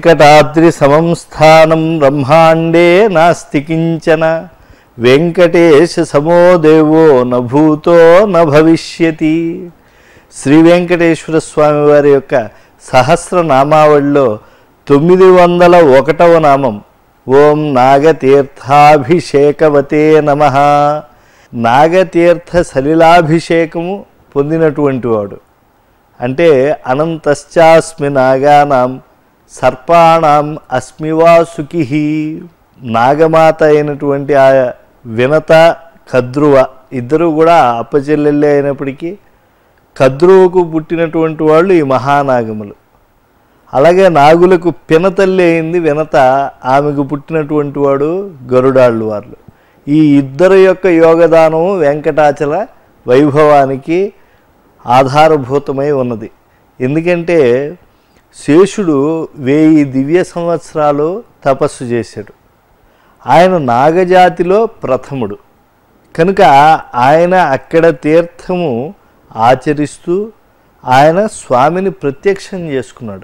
వెంకటాద్రి సమం స్థానం బ్రహ్మాండే నాస్తి కించన వెంకటేశ సమో దేవో నభూతో న భవిష్యతి శ్రీ వెంకటేశ్వర స్వామి వారి యొక్క సహస్రనామావళిలో తొమ్మిది వందల ఒకటవ నామం ఓం నాగతీర్థాభిషేకవతే నమ నాగతీర్థ సలిలాభిషేకము పొందినటువంటి వాడు అంటే అనంతశ్చాస్మి నాగానాం సర్పాణం అస్మివా సుఖి నాగమాత అయినటువంటి ఆ వినత కద్రువ ఇద్దరు కూడా అప్పచెల్లెళ్ళే అయినప్పటికీ కద్రువకు పుట్టినటువంటి వాళ్ళు ఈ మహానాగములు అలాగే నాగులకు పినతల్లి అయింది వినత ఆమెకు పుట్టినటువంటి వాడు గరుడాళ్ళు వాళ్ళు ఈ ఇద్దరు యొక్క యోగదానం వెంకటాచల వైభవానికి ఆధారభూతమై ఉన్నది ఎందుకంటే శేషుడు వెయ్యి దివ్య సంవత్సరాలు తపస్సు చేశాడు ఆయన నాగజాతిలో ప్రథముడు కనుక ఆయన అక్కడ తీర్థము ఆచరిస్తూ ఆయన స్వామిని ప్రత్యక్షం చేసుకున్నాడు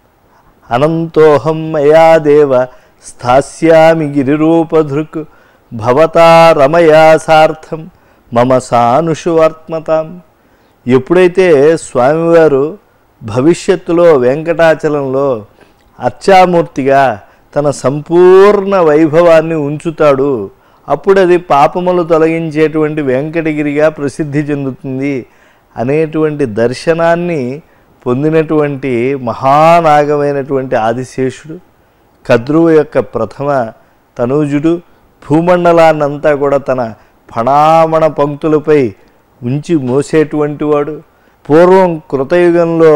అనంతోహం మయా దేవ స్థాస్యామి గిరిరూపధృక్ భవతా రమయా సార్థం మమ సానుషు వర్త్మతాం ఎప్పుడైతే స్వామివారు భవిష్యత్తులో వెంకటాచలంలో అర్చామూర్తిగా తన సంపూర్ణ వైభవాన్ని ఉంచుతాడు అప్పుడు అది పాపములు తొలగించేటువంటి వెంకటగిరిగా ప్రసిద్ధి చెందుతుంది అనేటువంటి దర్శనాన్ని పొందినటువంటి మహానాగమైనటువంటి ఆదిశేషుడు కద్రువు యొక్క ప్రథమ తనూజుడు భూమండలాన్నంతా కూడా తన ఫణామణ పంక్తులపై ఉంచి మోసేటువంటి వాడు పూర్వం కృతయుగంలో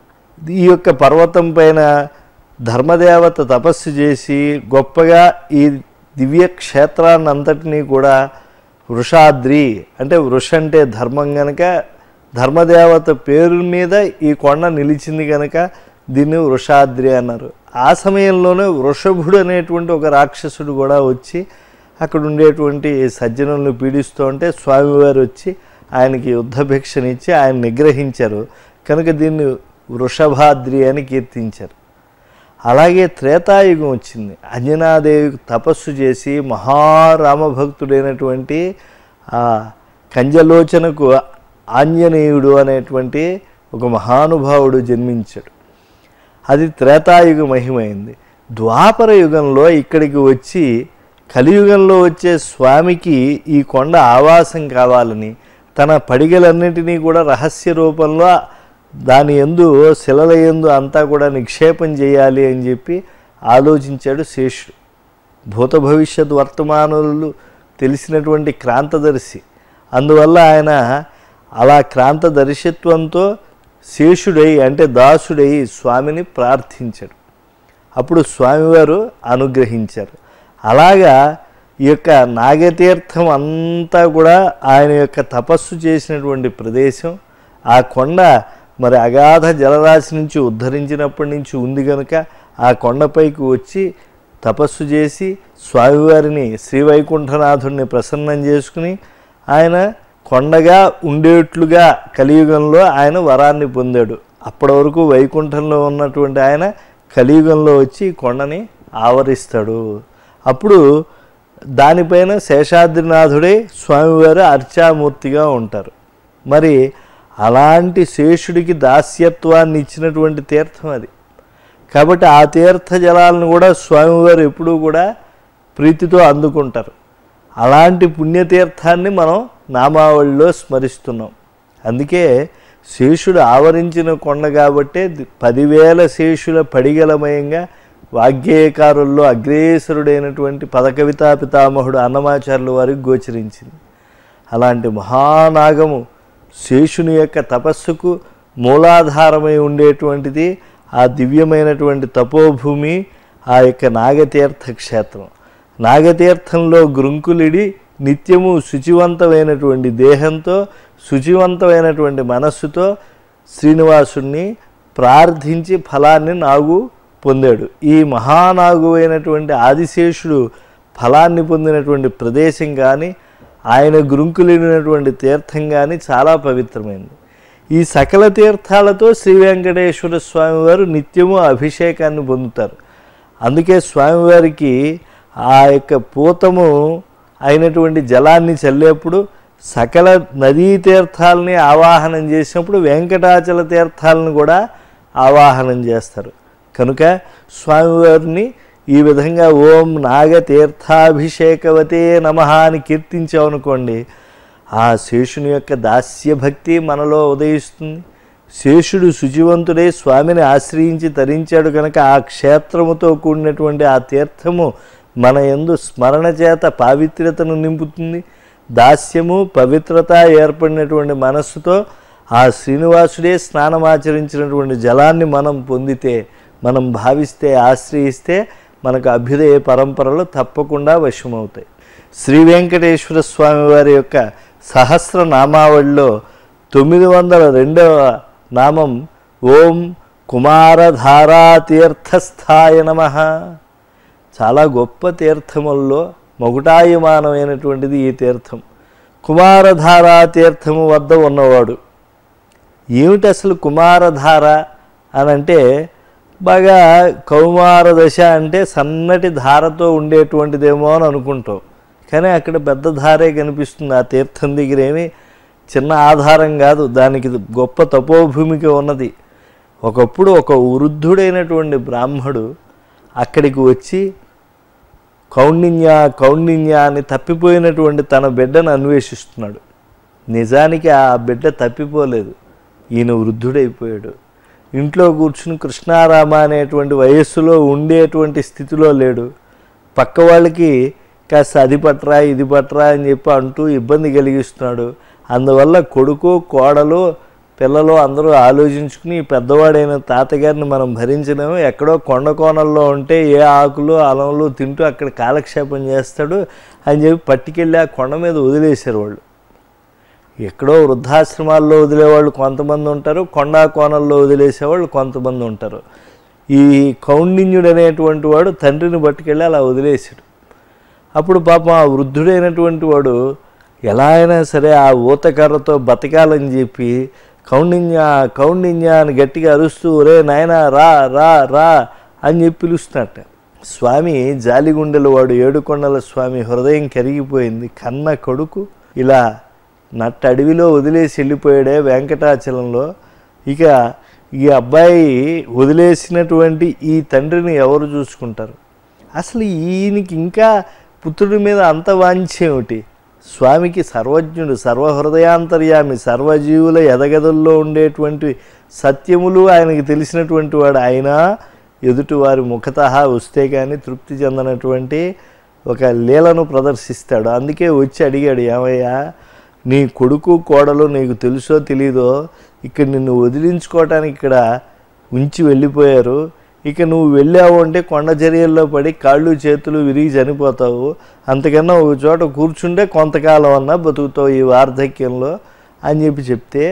ఈ యొక్క పర్వతం పైన ధర్మదేవత తపస్సు చేసి గొప్పగా ఈ దివ్య క్షేత్రాన్ని అంతటినీ కూడా వృషాద్రి అంటే వృష అంటే ధర్మం గనక ధర్మదేవత పేరు మీద ఈ కొండ నిలిచింది కనుక దీన్ని వృషాద్రి అన్నారు ఆ సమయంలోనే వృషభుడు అనేటువంటి ఒక రాక్షసుడు కూడా వచ్చి అక్కడ ఉండేటువంటి సజ్జనులను పీడిస్తూ ఉంటే స్వామివారు వచ్చి ఆయనకి యుద్ధభిక్షనిచ్చి ఆయన నిగ్రహించారు కనుక దీన్ని వృషభాద్రి అని కీర్తించారు అలాగే త్రేతాయుగం వచ్చింది అంజనాదేవి తపస్సు చేసి మహారామభక్తుడైనటువంటి ఆ కంజలోచనకు ఆంజనేయుడు అనేటువంటి ఒక మహానుభావుడు జన్మించాడు అది త్రేతాయుగ మహిమైంది ద్వాపర యుగంలో ఇక్కడికి వచ్చి కలియుగంలో వచ్చే స్వామికి ఈ కొండ ఆవాసం కావాలని తన పడిగలన్నిటినీ కూడా రహస్య రూపంలో దాని ఎందు శిలల ఎందు అంతా కూడా నిక్షేపం చేయాలి అని చెప్పి ఆలోచించాడు శేషుడు భూత భవిష్యత్ వర్తమానులు తెలిసినటువంటి క్రాంతదర్శి అందువల్ల ఆయన అలా క్రాంతదర్శిత్వంతో శేషుడై అంటే దాసుడై స్వామిని ప్రార్థించాడు అప్పుడు స్వామివారు అనుగ్రహించారు అలాగా ఈ యొక్క నాగతీర్థం అంతా కూడా ఆయన యొక్క తపస్సు చేసినటువంటి ప్రదేశం ఆ కొండ మరి అగాధ జలరాశి నుంచి ఉద్ధరించినప్పటి నుంచి ఉంది కనుక ఆ కొండపైకి వచ్చి తపస్సు చేసి స్వామివారిని శ్రీవైకుంఠనాథుడిని ప్రసన్నం చేసుకుని ఆయన కొండగా ఉండేట్లుగా కలియుగంలో ఆయన వరాన్ని పొందాడు అప్పటి వరకు వైకుంఠంలో ఉన్నటువంటి ఆయన కలియుగంలో వచ్చి ఈ కొండని ఆవరిస్తాడు అప్పుడు దానిపైన శేషాద్రినాథుడే స్వామివారు అర్చామూర్తిగా ఉంటారు మరి అలాంటి శేషుడికి దాస్యత్వాన్ని ఇచ్చినటువంటి తీర్థం అది కాబట్టి ఆ తీర్థ జలాలను కూడా స్వామివారు ఎప్పుడూ కూడా ప్రీతితో అందుకుంటారు అలాంటి పుణ్యతీర్థాన్ని మనం నామావళిలో స్మరిస్తున్నాం అందుకే శేషుడు ఆవరించిన కొండ కాబట్టే ది- పదివేల శేషుల పడిగలమయంగా వాగ్గేయకారుల్లో అగ్రేసరుడైనటువంటి పదకవితా పితామహుడు అన్నమాచార్యుల వారికి గోచరించింది అలాంటి మహానాగము శేషుని యొక్క తపస్సుకు మూలాధారమై ఉండేటువంటిది ఆ దివ్యమైనటువంటి తపోభూమి ఆ యొక్క నాగతీర్థ క్షేత్రం నాగతీర్థంలో గృంకులిడి నిత్యము శుచివంతమైనటువంటి దేహంతో శుచివంతమైనటువంటి మనస్సుతో శ్రీనివాసుణ్ణి ప్రార్థించి ఫలాన్ని నాగు పొందాడు ఈ మహానాగు అయినటువంటి ఆదిశేషుడు ఫలాన్ని పొందినటువంటి ప్రదేశం కానీ ఆయన గురుంకులినటువంటి తీర్థం కానీ చాలా పవిత్రమైనది ఈ సకల తీర్థాలతో శ్రీ వెంకటేశ్వర స్వామి వారు నిత్యము అభిషేకాన్ని పొందుతారు అందుకే స్వామివారికి ఆ యొక్క పూతము అయినటువంటి జలాన్ని చల్లేప్పుడు సకల నదీ తీర్థాలని ఆవాహనం చేసినప్పుడు వెంకటాచల తీర్థాలను కూడా ఆవాహనం చేస్తారు కనుక స్వామివారిని ఈ విధంగా ఓం నాగతీర్థాభిషేకవతే నమ అని కీర్తించామనుకోండి ఆ శేషుని యొక్క దాస్య భక్తి మనలో ఉదయిస్తుంది శేషుడు శుచివంతుడై స్వామిని ఆశ్రయించి తరించాడు కనుక ఆ క్షేత్రముతో కూడినటువంటి ఆ తీర్థము మన యందు స్మరణ చేత పావిత్ర్యతను నింపుతుంది దాస్యము పవిత్రత ఏర్పడినటువంటి మనస్సుతో ఆ శ్రీనివాసుడే స్నానమాచరించినటువంటి జలాన్ని మనం పొందితే మనం భావిస్తే ఆశ్రయిస్తే మనకు అభ్యుదయ పరంపరలు తప్పకుండా వశమవుతాయి శ్రీ వెంకటేశ్వర స్వామి వారి యొక్క సహస్ర నామావళిలో తొమ్మిది వందల రెండవ నామం ఓం కుమారధారాతీర్థస్థాయ నమ చాలా గొప్ప తీర్థముల్లో మగుటాయమానమైనటువంటిది ఈ తీర్థం కుమారధారా తీర్థము వద్ద ఉన్నవాడు ఏమిటి అసలు కుమారధార అని అంటే బాగా కౌమార దశ అంటే సన్నటి ధారతో ఉండేటువంటిదేమో అని అనుకుంటాం కానీ అక్కడ పెద్ద ధారే కనిపిస్తుంది ఆ తీర్థం దగ్గర ఏమి చిన్న ఆధారం కాదు దానికి గొప్ప తపోభూమిక ఉన్నది ఒకప్పుడు ఒక వృద్ధుడైనటువంటి బ్రాహ్మడు అక్కడికి వచ్చి కౌండిన్య కౌండిన్య అని తప్పిపోయినటువంటి తన బిడ్డను అన్వేషిస్తున్నాడు నిజానికి ఆ బిడ్డ తప్పిపోలేదు ఈయన వృద్ధుడైపోయాడు ఇంట్లో కూర్చుని కృష్ణారామ అనేటువంటి వయస్సులో ఉండేటువంటి స్థితిలో లేడు పక్క వాళ్ళకి కాస్త అది పట్రా ఇది పట్రా అని చెప్పి అంటూ ఇబ్బంది కలిగిస్తున్నాడు అందువల్ల కొడుకు కోడలు పిల్లలు అందరూ ఆలోచించుకుని ఈ పెద్దవాడైన తాతగారిని మనం భరించలేము ఎక్కడో కొండ కోణల్లో ఉంటే ఏ ఆకులు అలంలు తింటూ అక్కడ కాలక్షేపం చేస్తాడు అని చెప్పి పట్టుకెళ్ళి ఆ కొండ మీద వదిలేశారు వాళ్ళు ఎక్కడో వృద్ధాశ్రమాల్లో వదిలేవాళ్ళు కొంతమంది ఉంటారు కొండా కోణల్లో వదిలేసేవాళ్ళు కొంతమంది ఉంటారు ఈ కౌండిన్యుడు అనేటువంటి వాడు తండ్రిని పట్టుకెళ్ళి అలా వదిలేశాడు అప్పుడు పాపం ఆ వృద్ధుడైనటువంటి వాడు ఎలా అయినా సరే ఆ ఊతకర్రతో బతకాలని చెప్పి కౌండిన్య కౌండిన్య అని గట్టిగా అరుస్తూ ఒరే నాయనా రా రా రా అని చెప్పి పిలుస్తున్నట్ట స్వామి జాలిగుండెల వాడు ఏడుకొండల స్వామి హృదయం కరిగిపోయింది కన్న కొడుకు ఇలా నట్ట అడవిలో వదిలేసి వెళ్ళిపోయాడే వెంకటాచలంలో ఇక ఈ అబ్బాయి వదిలేసినటువంటి ఈ తండ్రిని ఎవరు చూసుకుంటారు అసలు ఈయనకి ఇంకా పుత్రుడి మీద అంత వాంఛేమిటి స్వామికి సర్వజ్ఞుడు సర్వహృదయాంతర్యామి సర్వజీవుల ఎదగదల్లో ఉండేటువంటి సత్యములు ఆయనకి తెలిసినటువంటి వాడు అయినా ఎదుటి వారి ముఖత వస్తే కానీ తృప్తి చెందనటువంటి ఒక లీలను ప్రదర్శిస్తాడు అందుకే వచ్చి అడిగాడు ఏమయ్యా నీ కొడుకు కోడలు నీకు తెలుసో తెలీదో ఇక్కడ నిన్ను వదిలించుకోవటానికి ఇక్కడ ఉంచి వెళ్ళిపోయారు ఇక నువ్వు వెళ్ళావు అంటే కొండ చర్యల్లో పడి కాళ్ళు చేతులు విరిగి చనిపోతావు అంతకన్నా ఒక చోట కూర్చుంటే కొంతకాలం అన్నా బతుకుతావు ఈ వార్ధక్యంలో అని చెప్పి చెప్తే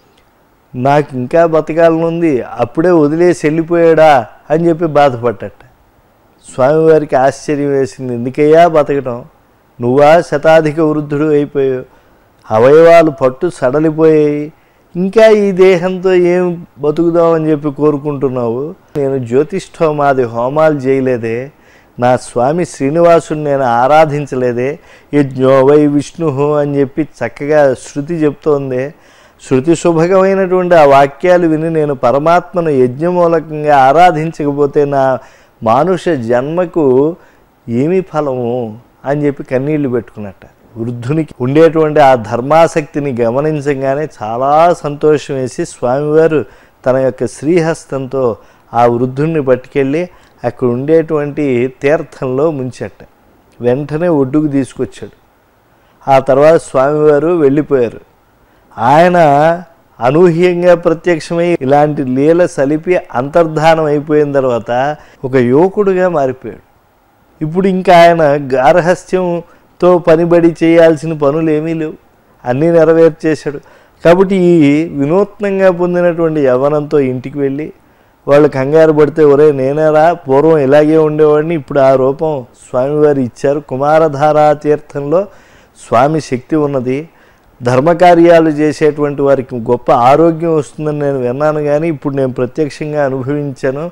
నాకు ఇంకా బతకాలనుంది అప్పుడే వదిలేసి వెళ్ళిపోయాడా అని చెప్పి బాధపడ్డట స్వామివారికి ఆశ్చర్యం వేసింది ఎందుకయ్యా బతకటం నువ్వా శతాధిక వృద్ధుడు అయిపోయావు అవయవాలు పట్టు సడలిపోయాయి ఇంకా ఈ దేహంతో ఏం బతుకుదామని చెప్పి కోరుకుంటున్నావు నేను జ్యోతిష్ఠోమాది హోమాలు చేయలేదే నా స్వామి శ్రీనివాసుని నేను ఆరాధించలేదే యజ్ఞో వై విష్ణు అని చెప్పి చక్కగా శృతి చెప్తోంది శృతి శుభకమైనటువంటి ఆ వాక్యాలు విని నేను పరమాత్మను యజ్ఞమూలకంగా ఆరాధించకపోతే నా మానుష జన్మకు ఏమి ఫలము అని చెప్పి కన్నీళ్లు పెట్టుకున్నట్ట వృద్ధునికి ఉండేటువంటి ఆ ధర్మాసక్తిని గమనించగానే చాలా సంతోషం వేసి స్వామివారు తన యొక్క శ్రీహస్తంతో ఆ వృద్ధుణ్ణి పట్టుకెళ్ళి అక్కడ ఉండేటువంటి తీర్థంలో ముంచట వెంటనే ఒడ్డుకు తీసుకొచ్చాడు ఆ తర్వాత స్వామివారు వెళ్ళిపోయారు ఆయన అనూహ్యంగా ప్రత్యక్షమై ఇలాంటి లీల సలిపి అంతర్ధానం అయిపోయిన తర్వాత ఒక యువకుడుగా మారిపోయాడు ఇప్పుడు ఇంకా ఆయన గార్హస్థ్యంతో పనిబడి చేయాల్సిన పనులు ఏమీ లేవు అన్నీ నెరవేర్చేశాడు కాబట్టి ఈ వినూత్నంగా పొందినటువంటి యవనంతో ఇంటికి వెళ్ళి వాళ్ళు కంగారు పడితే ఒరే నేనేరా పూర్వం ఇలాగే ఉండేవాడిని ఇప్పుడు ఆ రూపం స్వామివారు ఇచ్చారు కుమారధారా తీర్థంలో స్వామి శక్తి ఉన్నది ధర్మకార్యాలు చేసేటువంటి వారికి గొప్ప ఆరోగ్యం వస్తుందని నేను విన్నాను కానీ ఇప్పుడు నేను ప్రత్యక్షంగా అనుభవించాను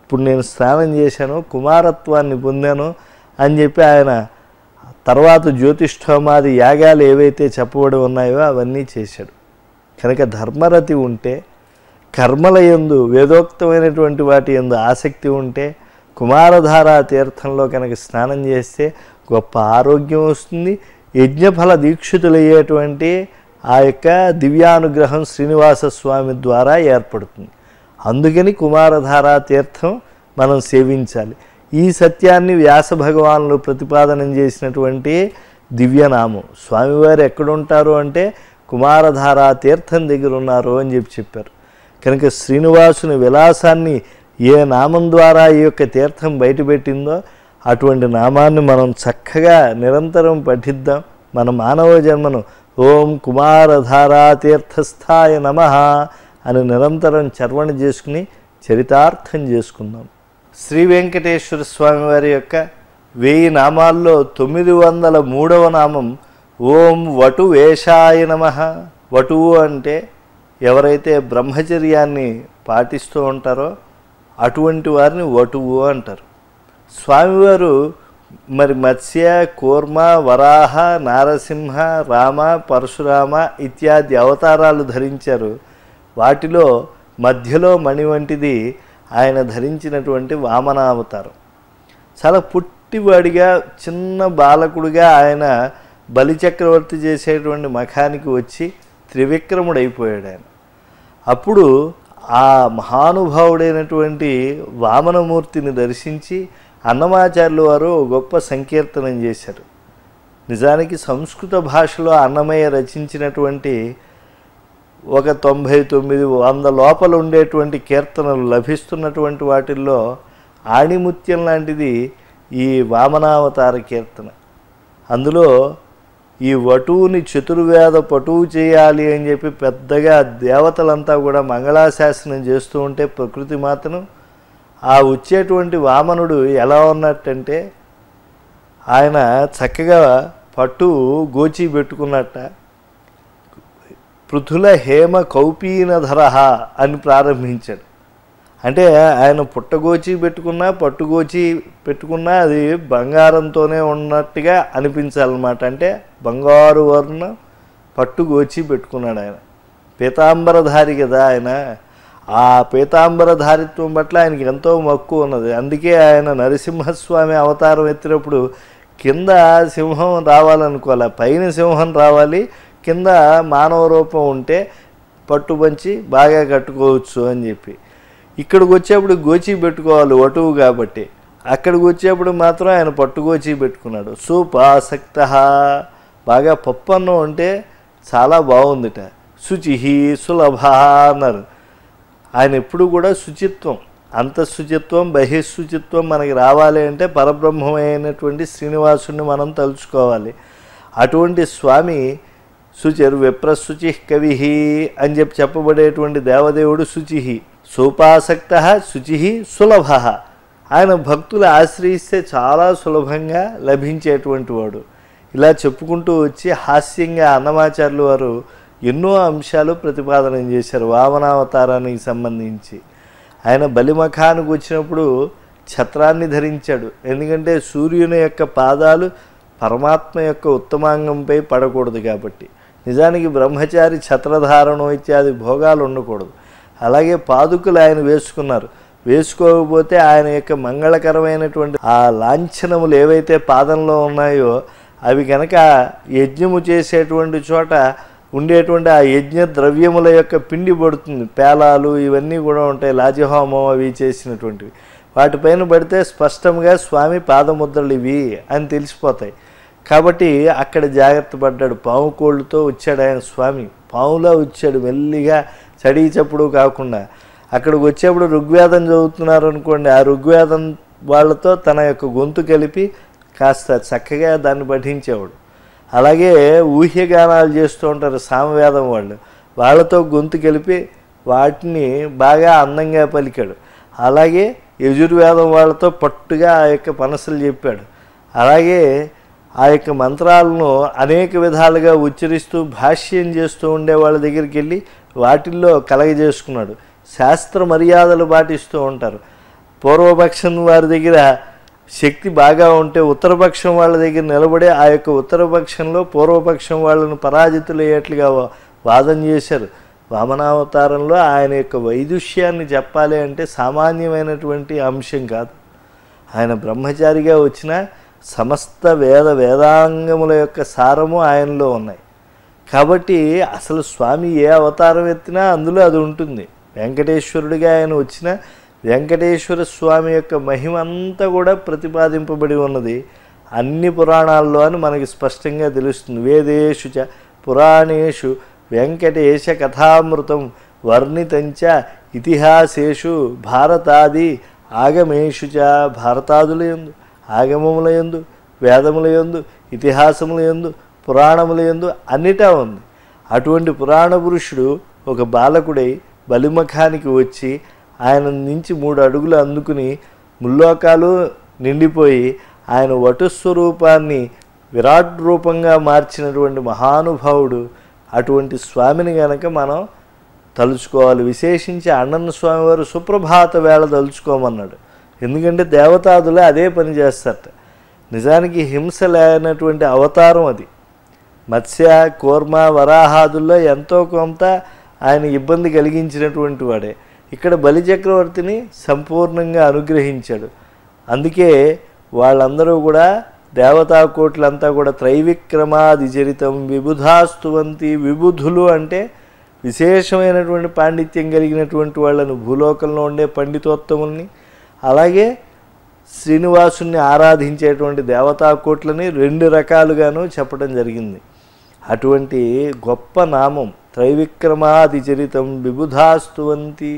ఇప్పుడు నేను స్నానం చేశాను కుమారత్వాన్ని పొందాను అని చెప్పి ఆయన తర్వాత జ్యోతిష్ఠోమాది యాగాలు ఏవైతే చెప్పబడి ఉన్నాయో అవన్నీ చేశాడు కనుక ధర్మరతి ఉంటే కర్మల ఎందు వేదోక్తమైనటువంటి వాటి ఎందు ఆసక్తి ఉంటే కుమారధార తీర్థంలో కనుక స్నానం చేస్తే గొప్ప ఆరోగ్యం వస్తుంది యజ్ఞఫల దీక్షితులయ్యేటువంటి ఆ యొక్క దివ్యానుగ్రహం శ్రీనివాస స్వామి ద్వారా ఏర్పడుతుంది అందుకని కుమారధార తీర్థం మనం సేవించాలి ఈ సత్యాన్ని వ్యాస భగవానులు ప్రతిపాదనం చేసినటువంటి దివ్యనామం స్వామివారు ఎక్కడుంటారు అంటే కుమారధార తీర్థం దగ్గర ఉన్నారు అని చెప్పి చెప్పారు కనుక శ్రీనివాసుని విలాసాన్ని ఏ నామం ద్వారా ఈ యొక్క తీర్థం బయటపెట్టిందో అటువంటి నామాన్ని మనం చక్కగా నిరంతరం పఠిద్దాం మన మానవ జన్మను ఓం కుమారధారా తీర్థస్థాయ నమ అని నిరంతరం చర్వణ చేసుకుని చరితార్థం చేసుకుందాం శ్రీ వెంకటేశ్వర స్వామి వారి యొక్క వెయ్యి నామాల్లో తొమ్మిది వందల మూడవ నామం ఓం వటు వేషాయ నమ వటువు అంటే ఎవరైతే బ్రహ్మచర్యాన్ని పాటిస్తూ ఉంటారో అటువంటి వారిని వటువు అంటారు స్వామివారు మరి మత్స్య కూర్మ వరాహ నారసింహ రామ పరశురామ ఇత్యాది అవతారాలు ధరించారు వాటిలో మధ్యలో మణి వంటిది ఆయన ధరించినటువంటి వామనావతారం చాలా పుట్టివాడిగా చిన్న బాలకుడిగా ఆయన బలిచక్రవర్తి చేసేటువంటి మఖానికి వచ్చి త్రివిక్రముడు అయిపోయాడు ఆయన అప్పుడు ఆ మహానుభావుడైనటువంటి వామనమూర్తిని దర్శించి అన్నమాచార్యులు వారు ఓ గొప్ప సంకీర్తనం చేశారు నిజానికి సంస్కృత భాషలో అన్నమయ్య రచించినటువంటి ఒక తొంభై తొమ్మిది వంద లోపల ఉండేటువంటి కీర్తనలు లభిస్తున్నటువంటి వాటిల్లో ఆణిముత్యం లాంటిది ఈ వామనావతార కీర్తన అందులో ఈ వటువుని చతుర్వేద పటువు చేయాలి అని చెప్పి పెద్దగా దేవతలంతా కూడా మంగళాశాసనం చేస్తూ ఉంటే ప్రకృతి మాతను ఆ వచ్చేటువంటి వామనుడు ఎలా ఉన్నట్టంటే ఆయన చక్కగా పట్టు గోచి పెట్టుకున్నట్ట పృథుల హేమ కౌపీనధర అని ప్రారంభించాడు అంటే ఆయన పుట్టగోచి పెట్టుకున్నా పట్టుగోచి పెట్టుకున్నా అది బంగారంతోనే ఉన్నట్టుగా అనిపించాలన్నమాట అంటే బంగారు వర్ణ పట్టుగోచి పెట్టుకున్నాడు ఆయన పీతాంబరధారి కదా ఆయన ఆ పీతాంబరధారిత్వం పట్ల ఆయనకి ఎంతో మక్కువ ఉన్నది అందుకే ఆయన నరసింహస్వామి అవతారం ఎత్తినప్పుడు కింద సింహం రావాలనుకోవాలి పైన సింహం రావాలి కింద మానవ రూపం ఉంటే పట్టుబంచి బాగా కట్టుకోవచ్చు అని చెప్పి ఇక్కడికి వచ్చేప్పుడు గోచి పెట్టుకోవాలి వటువు కాబట్టి అక్కడికి వచ్చేప్పుడు మాత్రం ఆయన పట్టుగోచి పెట్టుకున్నాడు సుపాసక్త బాగా పప్పు అన్నం అంటే చాలా బాగుందిట శుచి సులభ అన్నారు ఆయన ఎప్పుడు కూడా శుచిత్వం అంత శుచిత్వం బహిశుచిత్వం మనకి రావాలి అంటే పరబ్రహ్మమైనటువంటి శ్రీనివాసుని మనం తలుచుకోవాలి అటువంటి స్వామి శుచిర్ విప్రశుచి కవి అని చెప్పి చెప్పబడేటువంటి దేవదేవుడు శుచి సోపాసక్త శుచి సులభ ఆయన భక్తులు ఆశ్రయిస్తే చాలా సులభంగా లభించేటువంటి వాడు ఇలా చెప్పుకుంటూ వచ్చి హాస్యంగా అన్నమాచార్యులు వారు ఎన్నో అంశాలు ప్రతిపాదన చేశారు వామనావతారానికి సంబంధించి ఆయన బలిమఖానికి వచ్చినప్పుడు ఛత్రాన్ని ధరించాడు ఎందుకంటే సూర్యుని యొక్క పాదాలు పరమాత్మ యొక్క ఉత్తమాంగంపై పడకూడదు కాబట్టి నిజానికి బ్రహ్మచారి ఛత్రధారణం ఇత్యాది భోగాలు ఉండకూడదు అలాగే పాదుకులు ఆయన వేసుకున్నారు వేసుకోకపోతే ఆయన యొక్క మంగళకరమైనటువంటి ఆ లాంఛనములు ఏవైతే పాదంలో ఉన్నాయో అవి కనుక యజ్ఞము చేసేటువంటి చోట ఉండేటువంటి ఆ యజ్ఞ ద్రవ్యముల యొక్క పిండి పడుతుంది పేలాలు ఇవన్నీ కూడా ఉంటాయి లాజహోమం అవి చేసినటువంటివి వాటిపైన పడితే స్పష్టంగా స్వామి పాదముద్రలు ఇవి అని తెలిసిపోతాయి కాబట్టి అక్కడ జాగ్రత్త పడ్డాడు పాము కోళ్ళతో వచ్చాడు ఆయన స్వామి పాములా వచ్చాడు మెల్లిగా చడి చప్పుడు కాకుండా అక్కడికి వచ్చేప్పుడు ఋగ్వేదం చదువుతున్నారు అనుకోండి ఆ ఋగ్వేదం వాళ్ళతో తన యొక్క గొంతు కలిపి కాస్త చక్కగా దాన్ని పఠించేవాడు అలాగే ఊహ్యగానాలు చేస్తూ ఉంటారు సామవేదం వాళ్ళు వాళ్ళతో గొంతు కలిపి వాటిని బాగా అందంగా పలికాడు అలాగే యజుర్వేదం వాళ్ళతో పట్టుగా ఆ యొక్క పనసలు చెప్పాడు అలాగే ఆ యొక్క మంత్రాలను అనేక విధాలుగా ఉచ్చరిస్తూ భాష్యం చేస్తూ ఉండే వాళ్ళ దగ్గరికి వెళ్ళి వాటిల్లో కలగజేసుకున్నాడు శాస్త్ర మర్యాదలు పాటిస్తూ ఉంటారు పూర్వపక్షం వారి దగ్గర శక్తి బాగా ఉంటే ఉత్తరపక్షం వాళ్ళ దగ్గర నిలబడి ఆ యొక్క ఉత్తరపక్షంలో పూర్వపక్షం వాళ్ళను పరాజితులయ్యేట్లుగా వా- వాదన చేశారు వామనావతారంలో ఆయన యొక్క వైదుష్యాన్ని చెప్పాలి అంటే సామాన్యమైనటువంటి అంశం కాదు ఆయన బ్రహ్మచారిగా వచ్చిన సమస్త వేద వేదాంగముల యొక్క సారము ఆయనలో ఉన్నాయి కాబట్టి అసలు స్వామి ఏ అవతారం ఎత్తినా అందులో అది ఉంటుంది వెంకటేశ్వరుడిగా ఆయన వచ్చిన వెంకటేశ్వర స్వామి యొక్క మహిమ అంతా కూడా ప్రతిపాదింపబడి ఉన్నది అన్ని పురాణాల్లో అని మనకి స్పష్టంగా తెలుస్తుంది వేదేషు చ పురాణేషు వెంకటేశ కథామృతం వర్ణితంచ ఇతిహాసేషు భారతాది ఆగమేషు చ భారతాదుల యందు ఆగమముల యందు వేదముల యందు ఇతిహాసముల యందు పురాణముల యందు అన్నిటా ఉంది అటువంటి పురాణ పురుషుడు ఒక బాలకుడై బలిముఖానికి వచ్చి ఆయన నుంచి మూడు అడుగులు అందుకుని ముల్లోకాలు నిండిపోయి ఆయన వటుస్వరూపాన్ని విరాట్ రూపంగా మార్చినటువంటి మహానుభావుడు అటువంటి స్వామిని గనక మనం తలుచుకోవాలి విశేషించి అన్నన్న స్వామివారు సుప్రభాత వేళ తలుచుకోమన్నాడు ఎందుకంటే దేవతాదులే అదే పని చేస్తారట నిజానికి హింస లేనటువంటి అవతారం అది మత్స్య కూర్మ వరాహాదుల్లో ఎంతో కొంత ఆయన ఇబ్బంది కలిగించినటువంటి వాడే ఇక్కడ బలిచక్రవర్తిని సంపూర్ణంగా అనుగ్రహించాడు అందుకే వాళ్ళందరూ కూడా దేవతా కోట్లంతా కూడా త్రైవిక్రమాది చరితం విబుధాస్తువంతి విబుధులు అంటే విశేషమైనటువంటి పాండిత్యం కలిగినటువంటి వాళ్ళను భూలోకంలో ఉండే పండితోత్తముల్ని అలాగే శ్రీనివాసుని ఆరాధించేటువంటి దేవతా కోట్లని రెండు రకాలుగాను చెప్పడం జరిగింది అటువంటి గొప్ప నామం త్రైవిక్రమాది చరితం విబుధాస్తువంతి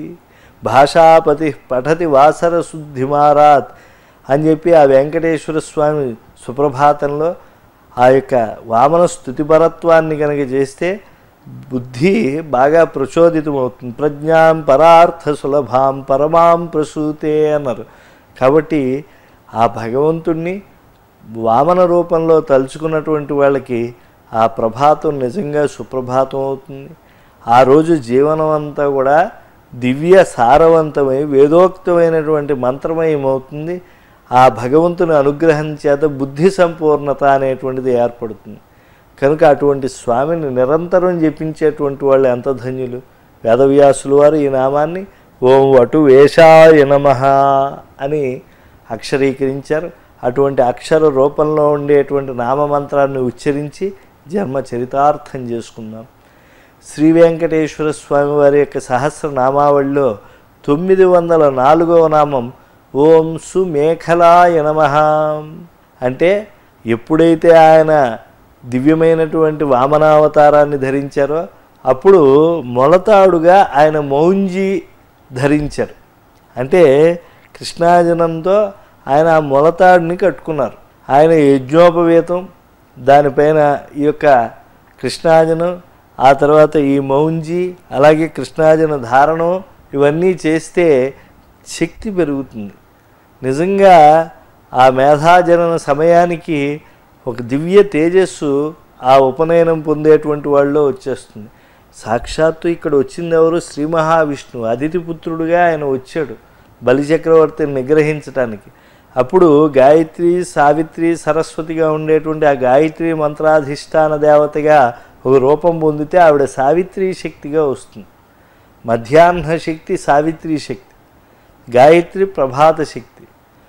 భాషాపతి పఠతి వాసర శుద్ధిమారాత్ అని చెప్పి ఆ వెంకటేశ్వర స్వామి సుప్రభాతంలో ఆ యొక్క వామన స్థుతిపరత్వాన్ని కనుక చేస్తే బుద్ధి బాగా ప్రచోదితమవుతుంది ప్రజ్ఞాం పరార్థ సులభాం పరమాం ప్రసూతే అన్నారు కాబట్టి ఆ భగవంతుణ్ణి వామన రూపంలో తలుచుకున్నటువంటి వాళ్ళకి ఆ ప్రభాతం నిజంగా సుప్రభాతం అవుతుంది ఆ రోజు జీవనం అంతా కూడా దివ్య సారవంతమై వేదోక్తమైనటువంటి మంత్రమయమవుతుంది ఆ భగవంతుని అనుగ్రహం చేత బుద్ధి సంపూర్ణత అనేటువంటిది ఏర్పడుతుంది కనుక అటువంటి స్వామిని నిరంతరం జపించేటువంటి వాళ్ళు ఎంత ధన్యులు వేదవ్యాసులు వారు ఈ నామాన్ని ఓం వటు వేషాయ నమః అని అక్షరీకరించారు అటువంటి అక్షర రూపంలో ఉండేటువంటి నామమంత్రాన్ని ఉచ్చరించి జన్మ చరితార్థం చేసుకుందాం శ్రీ వెంకటేశ్వర స్వామి వారి యొక్క సహస్రనామావళిలో తొమ్మిది వందల నాలుగవ నామం ఓం సుమేఖలాయ నమ అంటే ఎప్పుడైతే ఆయన దివ్యమైనటువంటి వామనావతారాన్ని ధరించారో అప్పుడు మొలతాడుగా ఆయన మౌంజి ధరించారు అంటే కృష్ణాజనంతో ఆయన ఆ మొలతాడుని కట్టుకున్నారు ఆయన యజ్ఞోపవేతం దానిపైన ఈ యొక్క కృష్ణాజనం ఆ తర్వాత ఈ మౌంజి అలాగే కృష్ణాజన ధారణం ఇవన్నీ చేస్తే శక్తి పెరుగుతుంది నిజంగా ఆ మేధాజనన సమయానికి ఒక దివ్య తేజస్సు ఆ ఉపనయనం పొందేటువంటి వాళ్ళలో వచ్చేస్తుంది సాక్షాత్తు ఇక్కడ వచ్చింది ఎవరు శ్రీ మహావిష్ణువు అతిథి పుత్రుడుగా ఆయన వచ్చాడు బలిచక్రవర్తిని నిగ్రహించటానికి అప్పుడు గాయత్రి సావిత్రి సరస్వతిగా ఉండేటువంటి ఆ గాయత్రి మంత్రాధిష్టాన దేవతగా ఒక రూపం పొందితే ఆవిడ సావిత్రి శక్తిగా వస్తుంది మధ్యాహ్న శక్తి సావిత్రి శక్తి గాయత్రి ప్రభాత శక్తి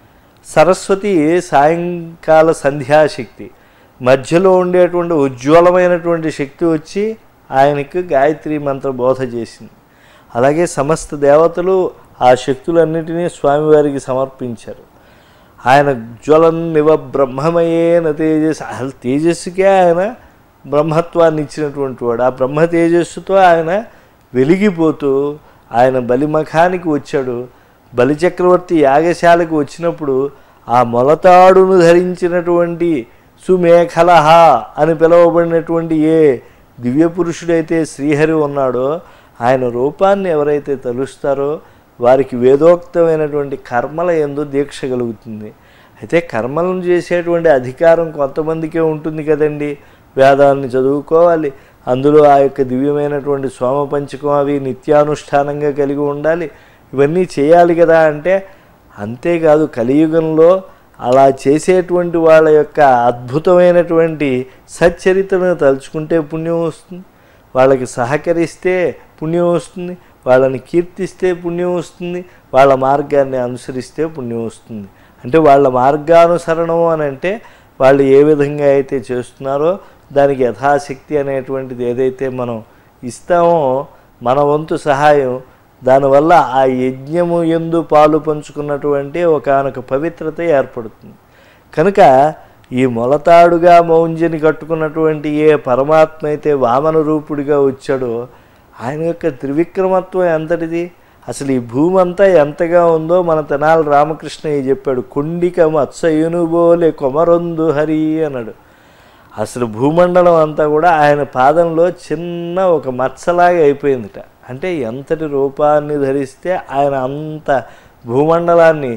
సరస్వతి సాయంకాల సంధ్యాశక్తి మధ్యలో ఉండేటువంటి ఉజ్వలమైనటువంటి శక్తి వచ్చి ఆయనకు గాయత్రి మంత్ర బోధ చేసింది అలాగే సమస్త దేవతలు ఆ శక్తులన్నిటినీ స్వామివారికి సమర్పించారు ఆయన జ్వలన్ నివ బ్రహ్మమయేన తేజస్ అసలు తేజస్సుకే ఆయన బ్రహ్మత్వాన్ని ఇచ్చినటువంటి వాడు ఆ బ్రహ్మ తేజస్సుతో ఆయన వెలిగిపోతూ ఆయన బలిమఖానికి వచ్చాడు బలిచక్రవర్తి యాగశాలకు వచ్చినప్పుడు ఆ మొలతాడును ధరించినటువంటి సుమేఖలహ అని పిలువబడినటువంటి ఏ దివ్య పురుషుడైతే శ్రీహరి ఉన్నాడో ఆయన రూపాన్ని ఎవరైతే తలుస్తారో వారికి వేదోక్తమైనటువంటి కర్మల ఎందు దీక్ష కలుగుతుంది అయితే కర్మలను చేసేటువంటి అధికారం కొంతమందికే ఉంటుంది కదండి వేదాన్ని చదువుకోవాలి అందులో ఆ యొక్క దివ్యమైనటువంటి సోమపంచకం అవి నిత్యానుష్ఠానంగా కలిగి ఉండాలి ఇవన్నీ చేయాలి కదా అంటే అంతేకాదు కలియుగంలో అలా చేసేటువంటి వాళ్ళ యొక్క అద్భుతమైనటువంటి సచ్చరిత్రను తలుచుకుంటే పుణ్యం వస్తుంది వాళ్ళకి సహకరిస్తే పుణ్యం వస్తుంది వాళ్ళని కీర్తిస్తే పుణ్యం వస్తుంది వాళ్ళ మార్గాన్ని అనుసరిస్తే పుణ్యం వస్తుంది అంటే వాళ్ళ మార్గానుసరణం అని అంటే వాళ్ళు ఏ విధంగా అయితే చేస్తున్నారో దానికి యథాశక్తి అనేటువంటిది ఏదైతే మనం ఇస్తామో మన వంతు సహాయం దానివల్ల ఆ యజ్ఞము ఎందు పాలు పంచుకున్నటువంటి ఒకనొక పవిత్రత ఏర్పడుతుంది కనుక ఈ మొలతాడుగా మౌంజని కట్టుకున్నటువంటి ఏ పరమాత్మ అయితే వామన రూపుడిగా వచ్చాడో ఆయన యొక్క త్రివిక్రమత్వం ఎంతటిది అసలు ఈ భూమి అంతా ఎంతగా ఉందో మన తెనాలి రామకృష్ణయ్య చెప్పాడు కుండిక మత్సయునుబోలే కొమరొందు హరి అన్నాడు అసలు భూమండలం అంతా కూడా ఆయన పాదంలో చిన్న ఒక మచ్చలాగా అయిపోయిందిట అంటే ఎంతటి రూపాన్ని ధరిస్తే ఆయన అంత భూమండలాన్ని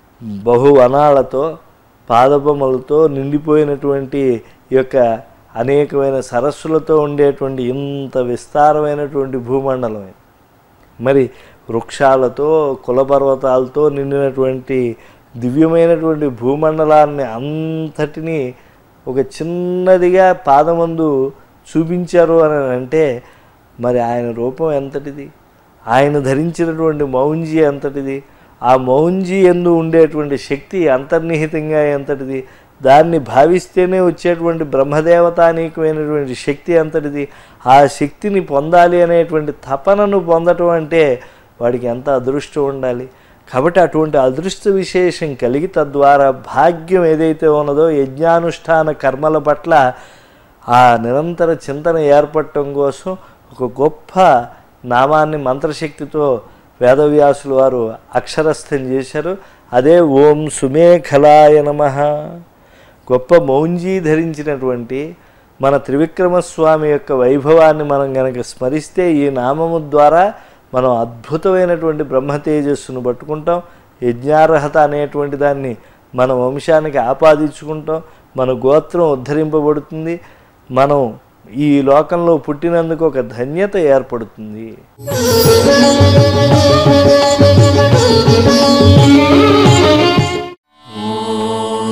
బహువనాలతో పాదబొమ్మలతో నిండిపోయినటువంటి ఈ యొక్క అనేకమైన సరస్సులతో ఉండేటువంటి ఇంత విస్తారమైనటువంటి భూమండలం ఇది. మరి వృక్షాలతో కులపర్వతాలతో నిండినటువంటి దివ్యమైనటువంటి భూమండలాన్ని అంతటినీ ఒక చిన్నదిగా పాదమందు చూపించారు అని అంటే మరి ఆయన రూపం ఎంతటిది ఆయన ధరించినటువంటి మౌంజీ ఎంతటిది ఆ మౌంజీ ఎందు ఉండేటువంటి శక్తి అంతర్నిహితంగా ఎంతటిది దాన్ని భావిస్తేనే వచ్చేటువంటి బ్రహ్మదేవతానీకమైనటువంటి శక్తి అంతటిది ఆ శక్తిని పొందాలి అనేటువంటి తపనను పొందటం అంటే వాడికి ఎంత అదృష్టం ఉండాలి కాబట్టి అటువంటి అదృష్ట విశేషం కలిగి తద్వారా భాగ్యం ఏదైతే ఉన్నదో యజ్ఞానుష్ఠాన కర్మల పట్ల ఆ నిరంతర చింతన ఏర్పడటం కోసం ఒక గొప్ప నామాన్ని మంత్రశక్తితో వేదవ్యాసుల వారు అక్షరస్థం చేశారు అదే ఓం సుమేఖలాయ నమః గొప్ప మౌంజీ ధరించినటువంటి మన త్రివిక్రమస్వామి యొక్క వైభవాన్ని మనం గనక స్మరిస్తే ఈ నామము ద్వారా మనం అద్భుతమైనటువంటి బ్రహ్మ తేజస్సును పట్టుకుంటాం యజ్ఞార్హత అనేటువంటి దాన్ని మన వంశానికి ఆపాదించుకుంటాం మన గోత్రం ఉద్ధరింపబడుతుంది మనం ఈ లోకంలో పుట్టినందుకు ఒక ధన్యత ఏర్పడుతుంది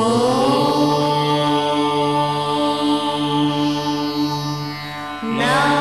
నా